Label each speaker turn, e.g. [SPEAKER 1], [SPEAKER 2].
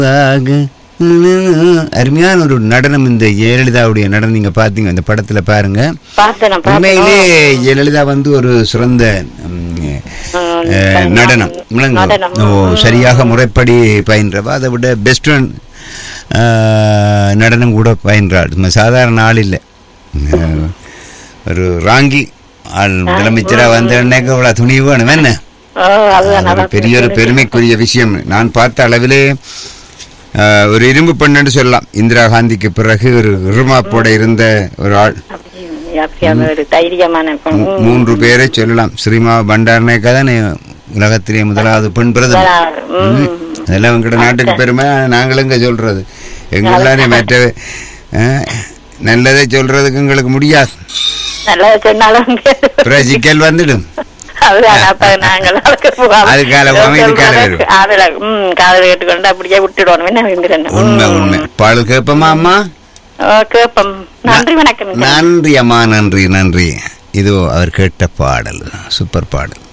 [SPEAKER 1] ஆக, அருமையான ஒரு நடனம் இந்த ஜெயலலிதாவுடைய நடனம் நீங்க பாத்தீங்க இந்த படத்துல பாருங்க
[SPEAKER 2] பார்த்தேன்
[SPEAKER 1] உண்மையிலே ஜெயலலிதா வந்து ஒரு சிறந்த ம், அஹ், நடனம் விளங்கு.
[SPEAKER 2] நடனம்.
[SPEAKER 1] ஓ சரியாக முறைப்படி பயின்றவா அதை விட பெஸ்ட் நடனம் கூட பயின்றாள் நம்ம சாதாரண ஆள் இல்லை அஹ், ஒரு ராங்கி ஆள் முதலமைச்சரா வந்த உடனேக்கு அவ்வளோ துணிவு வேணும் என்ன
[SPEAKER 2] ஓ அதுதான்
[SPEAKER 1] அது ஒரு
[SPEAKER 2] அதான்
[SPEAKER 1] பெரிய ஒரு பெருமைக்குரிய விஷயம் நான் பார்த்த அளவிலே அஹ், ஒரு இரும்பு பெண்ணுன்னு சொல்லலாம் இந்திரா காந்திக்கு பிறகு ஒரு இருமாப்போட இருந்த ஒரு ஆள்
[SPEAKER 2] அப்படி- அப்படியான ஒரு தைரியமான பெண்.
[SPEAKER 1] மூ- மூன்று பேரை சொல்லலாம் ஸ்ரீமா பண்டாரநாயக்கா தானே உலகத்திலே முதலாவது பெண் பிரதமர்
[SPEAKER 2] ம்.
[SPEAKER 1] ம். அதெல்லாம் எங்கட நாட்டுக்கு பெருமை நாங்களும் இங்க சொல்றது எங்கெல்லாம் மற்ற அஹ், நல்லதை சொல்றதுக்கு எங்களுக்கு முடியாது
[SPEAKER 2] நல்லா சொன்னாலும்
[SPEAKER 1] அப்புறம் சிக்கல் வந்துடும்
[SPEAKER 2] அதுதான் அப்ப நாங்கள் அதுக்கு போகாம-
[SPEAKER 1] அதுக்கால போகாம இதுக்கால வரும்.
[SPEAKER 2] காதுல ம் காதுல கேட்டுக்கொண்டு அப்படியே விட்டுடுவோம் என்ன வேண்டுறேன்
[SPEAKER 1] உண்மை உண்மை பாடல் கேட்போமா அம்மா
[SPEAKER 2] கேப்பம் நன்றி வணக்கம்
[SPEAKER 1] நன்றி அம்மா நன்றி நன்றி இதோ அவர் கேட்ட பாடல் சூப்பர் பாடல்